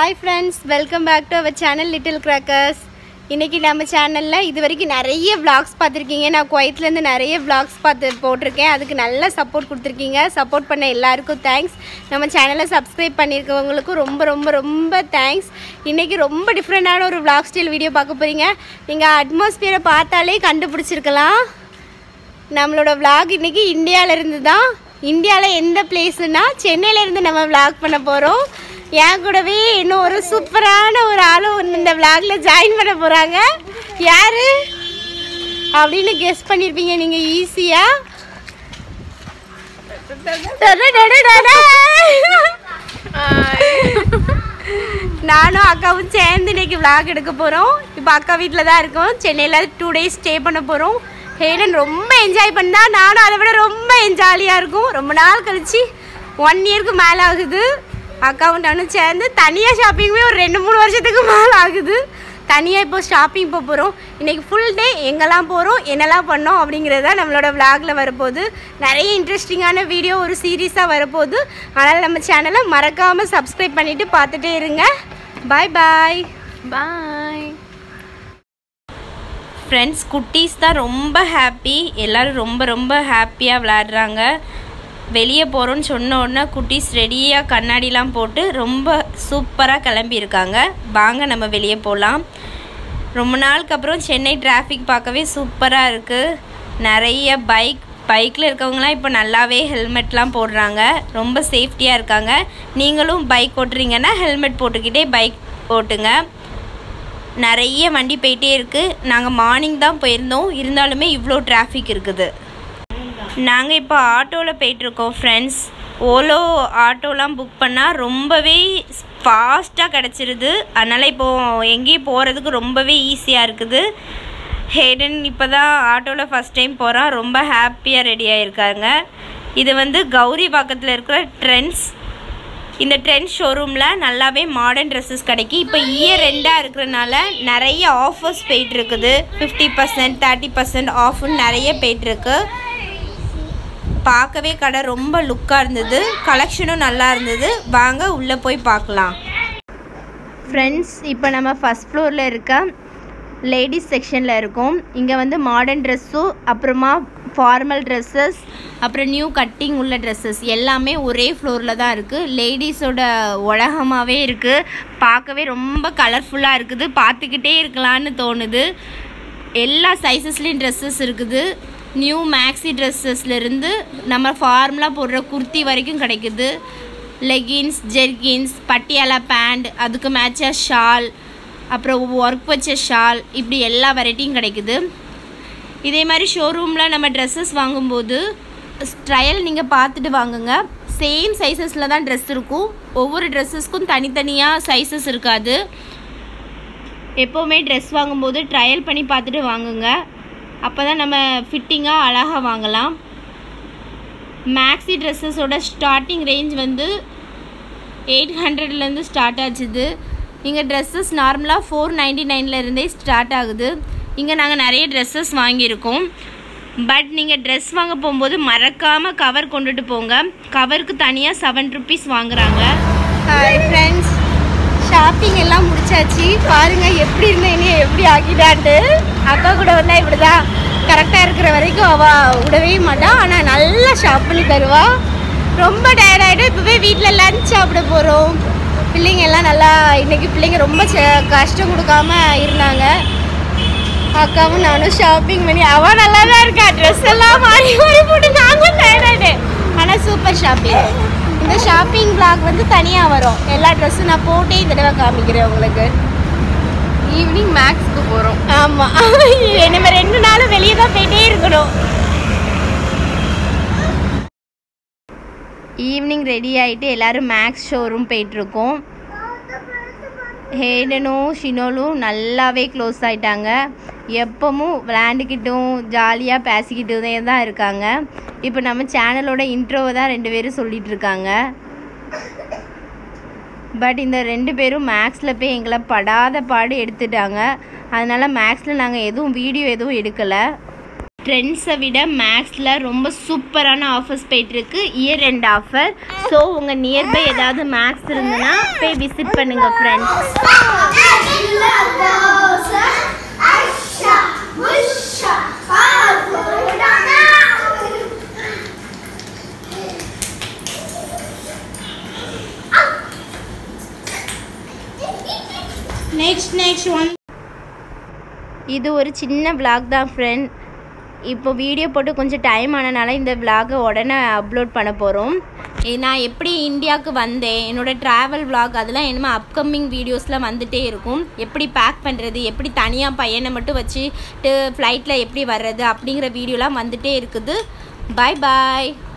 hi friends welcome back to our channel little crackers இன்றைக்கி நம்ம சேனலில் இது வரைக்கும் நிறைய vlogs பார்த்துருக்கீங்க நான் குவைத்லேருந்து நிறைய vlogs பார்த்து போட்டிருக்கேன் அதுக்கு நல்ல சப்போர்ட் கொடுத்துருக்கீங்க சப்போர்ட் பண்ண எல்லாருக்கும் தேங்க்ஸ் நம்ம சேனலை சப்ஸ்கிரைப் பண்ணியிருக்கவங்களுக்கும் ரொம்ப ரொம்ப ரொம்ப தேங்க்ஸ் இன்றைக்கி ரொம்ப டிஃப்ரெண்ட்டான ஒரு vlog ஸ்டைல் வீடியோ பார்க்க போகிறீங்க நீங்கள் அட்மாஸ்பியரை பார்த்தாலே கண்டுபிடிச்சிருக்கலாம் நம்மளோட vlog இன்னைக்கு இந்தியால இருந்து தான் இந்தியாவில் எந்த பிளேஸ்னா சென்னையில இருந்து நம்ம vlog பண்ண போகிறோம் என் கூடவே இன்னும் ஒரு சூப்பரான ஒரு ஆளும் இந்த vlogல ஜாயின் பண்ண போகிறாங்க யாரு அப்படின்னு கெஸ் பண்ணியிருப்பீங்க நீங்கள் ஈஸியாக நானும் அக்காவும் சேர்ந்து இன்னைக்கு vlog எடுக்க போகிறோம் இப்போ அக்கா வீட்டில் தான் இருக்கோம் சென்னையில் டூ டேஸ் ஸ்டே பண்ண போகிறோம் ஹேடன் ரொம்ப என்ஜாய் பண்ணா நானும் அதை விட ரொம்ப ஜாலியாக இருக்கும் ரொம்ப நாள் கழிச்சு ஒன் இயருக்கு மேலே ஆகுது அக்காவும் நானும் சேர்ந்து தனியாக ஷாப்பிங்குமே ஒரு ரெண்டு மூணு வருஷத்துக்கு மேலே ஆகுது தனியாக இப்போ ஷாப்பிங் போக போகிறோம் இன்றைக்கி ஃபுல் டே எங்கெல்லாம் போகிறோம் என்னெல்லாம் பண்ணோம் அப்படிங்கிறது தான் நம்மளோட விளாகில் வரப்போகுது நிறைய இன்ட்ரெஸ்டிங்கான வீடியோ ஒரு சீரீஸாக வரப்போகுது அதனால் நம்ம சேனலை மறக்காமல் சப்ஸ்கிரைப் பண்ணிவிட்டு பார்த்துட்டே இருங்க பாய் பாய் பாய் ஃப்ரெண்ட்ஸ் குட்டீஸ் தான் ரொம்ப ஹாப்பி எல்லோரும் ரொம்ப ரொம்ப ஹாப்பியாக விளையாடுறாங்க வெளியே போகிறோன்னு சொன்ன உடனே குட்டீஸ் ரெடியாக கண்ணாடிலாம் போட்டு ரொம்ப சூப்பராக கிளம்பியிருக்காங்க வாங்க நம்ம வெளியே போகலாம் ரொம்ப நாளுக்கு அப்புறம் சென்னை டிராஃபிக் பார்க்கவே சூப்பராக இருக்குது நிறைய பைக் பைக்கில் இருக்கவங்களாம் இப்போ நல்லாவே ஹெல்மெட்லாம் போடுறாங்க ரொம்ப சேஃப்டியாக இருக்காங்க நீங்களும் பைக் ஓட்டுறீங்கன்னா ஹெல்மெட் போட்டுக்கிட்டே பைக் ஓட்டுங்க நிறைய வண்டி போயிட்டே இருக்குது நாங்கள் மார்னிங் தான் போயிருந்தோம் இருந்தாலுமே இவ்வளோ டிராஃபிக் இருக்குது நாங்கள் இப்போ ஆட்டோவில் போயிட்டுருக்கோம் ஃப்ரெண்ட்ஸ் ஓலோ ஆட்டோலாம் புக் பண்ணால் ரொம்பவே ஃபாஸ்ட்டாக கிடச்சிருது அதனால் இப்போது எங்கேயும் போகிறதுக்கு ரொம்பவே ஈஸியாக இருக்குது ஹேடன் இப்போ தான் ஆட்டோவில் ஃபஸ்ட் டைம் போகிறான் ரொம்ப ஹாப்பியாக ரெடியாக இருக்காங்க இது வந்து கௌரி பக்கத்தில் இருக்கிற ட்ரெண்ட்ஸ் இந்த ட்ரெண்ட் ஷோரூமில் நல்லாவே மாடர்ன் ட்ரெஸ்ஸஸ் கிடைக்கி இப்போ இயர் ரெண்டாக இருக்கிறனால நிறைய ஆஃபர்ஸ் போயிட்டுருக்குது ஃபிஃப்டி பர்சன்ட் தேர்ட்டி பர்சன்ட் ஆஃப்னு நிறைய போயிட்டுருக்கு பார்க்கவே கடை ரொம்ப லுக்காக இருந்தது கலெக்ஷனும் நல்லா இருந்தது வாங்க உள்ளே போய் பார்க்கலாம் ஃப்ரெண்ட்ஸ் இப்போ நம்ம ஃபஸ்ட் ஃப்ளோரில் இருக்க லேடிஸ் செக்ஷனில் இருக்கோம் இங்கே வந்து மாடர்ன் ட்ரெஸ்ஸும் அப்புறமா ஃபார்மல் ட்ரெஸ்ஸஸ் அப்புறம் நியூ கட்டிங் உள்ள ட்ரெஸ்ஸஸ் எல்லாமே ஒரே ஃப்ளோரில் தான் இருக்குது லேடிஸோட உலகமாகவே இருக்குது பார்க்கவே ரொம்ப கலர்ஃபுல்லாக இருக்குது பார்த்துக்கிட்டே இருக்கலான்னு தோணுது எல்லா சைஸஸ்லேயும் ட்ரெஸ்ஸஸ் இருக்குது நியூ மேக்ஸி ட்ரெஸ்ஸஸ்லேருந்து நம்ம ஃபார்மலாக போடுற குர்த்தி வரைக்கும் கிடைக்குது லெகின்ஸ் ஜெர்கின்ஸ் பட்டியாலா பேண்ட் அதுக்கு மேட்சாக ஷால் அப்புறம் ஒர்க் வச்ச ஷால் இப்படி எல்லா வெரைட்டியும் கிடைக்குது இதே மாதிரி ஷோரூமில் நம்ம ட்ரெஸ்ஸஸ் வாங்கும்போது ட்ரையல் நீங்கள் பார்த்துட்டு வாங்குங்க சேம் சைஸஸில் தான் ட்ரெஸ் இருக்கும் ஒவ்வொரு ட்ரெஸ்ஸஸ்க்கும் தனித்தனியாக சைஸஸ் இருக்காது எப்போவுமே ட்ரெஸ் வாங்கும்போது ட்ரையல் பண்ணி பார்த்துட்டு வாங்குங்க அப்போ தான் நம்ம ஃபிட்டிங்காக அழகாக வாங்கலாம் மேக்ஸி ட்ரெஸ்ஸஸோட ஸ்டார்டிங் ரேஞ்ச் வந்து எயிட் ஹண்ட்ரட்லேருந்து ஸ்டார்ட் ஆச்சுது இங்கே ட்ரெஸ்ஸஸ் நார்மலாக ஃபோர் நைன்டி நைன்லேருந்தே ஸ்டார்ட் ஆகுது இங்கே நாங்கள் நிறைய ட்ரெஸ்ஸஸ் வாங்கியிருக்கோம் பட் நீங்கள் ட்ரெஸ் வாங்க போகும்போது மறக்காமல் கவர் கொண்டுட்டு போங்க கவருக்கு தனியாக செவன் ருபீஸ் வாங்குறாங்க ஹாய் ஃப்ரெண்ட்ஸ் ஷாப்பிங் எல்லாம் முடிச்சாச்சு பாருங்க எப்படி இருந்த இனி எப்படி ஆக்கிட்டான்ட்டு அக்கா கூட வந்தா இப்படிதான் கரெக்டாக இருக்கிற வரைக்கும் அவ விடவே மாட்டா ஆனால் நல்லா ஷாப் பண்ணி தருவா ரொம்ப டயர்ட் ஆகிட்டு இப்போவே வீட்டில் லஞ்ச் சாப்பிட போகிறோம் பிள்ளைங்க எல்லாம் நல்லா இன்னைக்கு பிள்ளைங்க ரொம்ப ச- கஷ்டம் கொடுக்காம இருந்தாங்க அக்காவும் நானும் ஷாப்பிங் பண்ணி அவ நல்லா தான் இருக்கா ட்ரெஸ் எல்லாம் மாறி மாறி போட்டு நாங்களும் டயர்டாயிட்டு ஆனால் சூப்பர் ஷாப்பிங் இந்த ஷாப்பிங் vlog வந்து தனியாக வரும் எல்லா ட்ரெஸ்ஸும் நான் போட்டே இந்த தடவை காமிக்கிறேன் உங்களுக்கு ஈவினிங் மேக்ஸ்க்கு போகிறோம் ஆமாம் நம்ம ரெண்டு நாளும் வெளியே தான் போயிட்டே இருக்கணும் ஈவினிங் ரெடி ஆகிட்டு எல்லாரும் மேக்ஸ் ஷோரூம் போயிட்டுருக்கோம் ஹேடனும் ஷினோலும் நல்லாவே க்ளோஸ் ஆயிட்டாங்க எப்பவும் விளையாண்டுக்கிட்டும் ஜாலியாக பேசிக்கிட்டே தான் இருக்காங்க இப்போ நம்ம சேனலோட இன்ட்ரோவை தான் ரெண்டு பேரும் சொல்லிட்டு இருக்காங்க பட் இந்த ரெண்டு பேரும் மேக்ஸில் போய் எங்களை படாத பாடு எடுத்துட்டாங்க அதனால் மேக்ஸில் நாங்கள் எதுவும் வீடியோ எதுவும் எடுக்கலை ட்ரெண்ட்ஸை விட மேக்ஸில் ரொம்ப சூப்பரான ஆஃபர்ஸ் போயிட்டுருக்கு இயர் ரெண்டு ஆஃபர் ஸோ உங்கள் நியர்பை ஏதாவது மேக்ஸ் இருந்ததுன்னா போய் விசிட் பண்ணுங்கள் ஃப்ரெண்ட்ஸ் நெக்ஸ்ட் நெக்ஸ்ட் ஒன் இது ஒரு சின்ன vlog தான் ஃப்ரெண்ட் இப்போ வீடியோ போட்டு கொஞ்சம் டைம் ஆனனால இந்த vlog-அ உடனே அப்லோட் பண்ண போகிறோம் நான் எப்படி இந்தியாவுக்கு வந்தேன் என்னோட ட்ராவல் vlog அதெல்லாம் என்னமோ அப்கமிங் வீடியோஸில் வந்துட்டே இருக்கும் எப்படி பேக் பண்ணுறது எப்படி தனியாக பையனை மட்டும் வச்சுட்டு ஃப்ளைட்டில் எப்படி வர்றது அப்படிங்கிற வீடியோலாம் வந்துட்டே இருக்குது பாய் பாய்